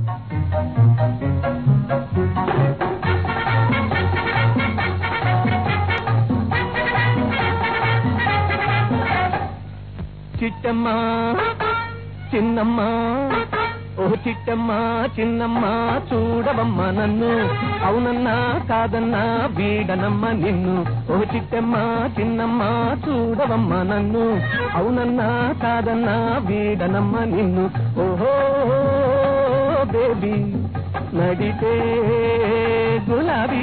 చిట్టమ్మా చిన్నమ్మా ఓ చిట్టమ్మా చిన్నమ్మా చూడవమ్మా నన్ను అవునన్నా కాదన్నా వీడనమ్మ నిన్ను ఓ చిట్టమ్మా చిన్నమ్మా చూడవమ్మా నన్ను అవునన్నా కాదన్నా వీడనమ్మ నిన్ను ఓహో బేబీ నడితే గులాబీ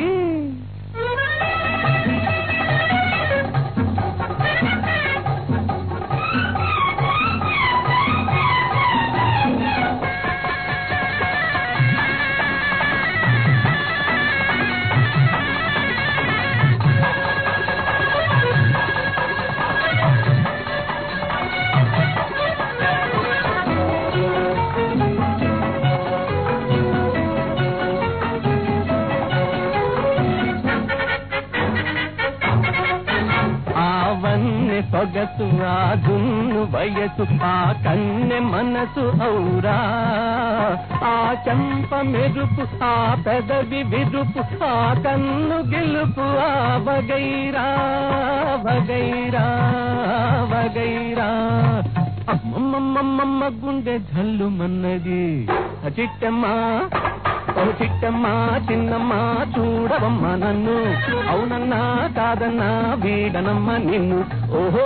ఆవన్నె సొగసు ఆ దున్ను వయసు ఆ కన్నె మనసు ఔరా ఆ చంప మెరుపు ఆ పెదవి విరుపు ఆ కన్ను గెలుపు ఆ వగైరా వగైరా వగైరా అమ్మమ్మమ్మమ్మ గుండె జల్లుమన్నది ఆ చిట్టమ్మా ఓ చిట్టమ్మా చిన్నమ్మా చూడవమ్మా నన్ను అవునన్నా కాదన్నా వీడనమ్మ నిన్ను ఓహో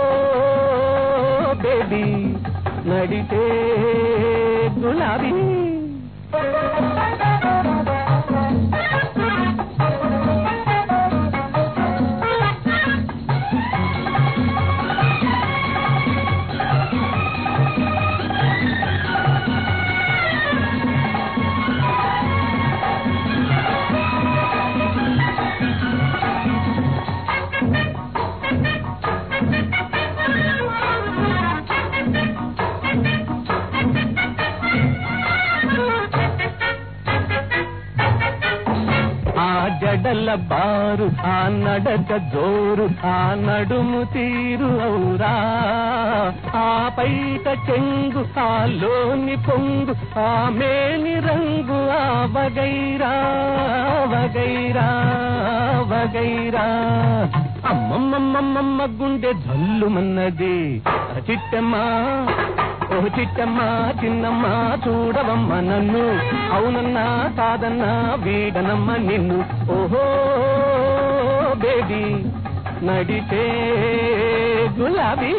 బేబీ నడితే గులాబీ ఆ జడల బారు ఆ నడక జోరు ఆ నడుము తీరు ఔరా ఆ పైట చెంగు ఆ లోని పొంగు ఆ మేని రంగు ఆ వగైరా వగైరా వగైరా అమ్మమ్మమ్మమ్మ గుండె జల్లుమన్నది ఆ చిట్టమ్మా ఓ చిట్టమ్మా చిన్నమ్మా చూడవమ్మ నన్ను అవునన్నా కాదన్నా వీడనమ్మ నిన్ను ఓహో బేబీ నడితే గులాబీ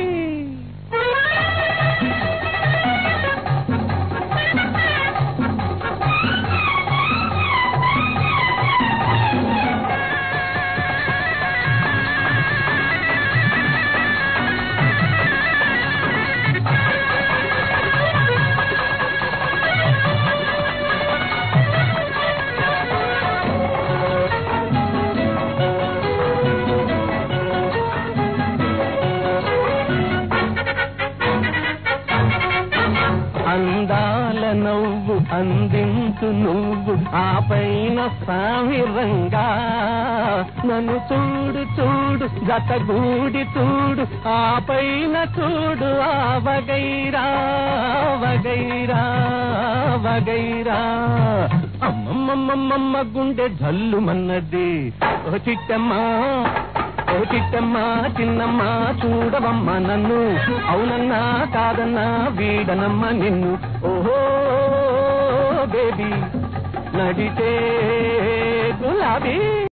అందాల నవ్వు అందించు నువ్వు ఆ పైన సామిరంగా నన్ను చూడు చూడు జతగూడి చూడు ఆ పైన చూడు ఆ వగైరా వగైరా వగైరా అమ్మమ్మమ్మమ్మ గుండె జల్లుమన్నది ఓ చిట్టమ్మా ఓ చిట్టమ్మా చిన్నమ్మా చూడవమ్మ నన్ను అవునన్నా కాదన్నా వీడనమ్మ నిన్ను ఓహో బేబీ నడితే గులాబీ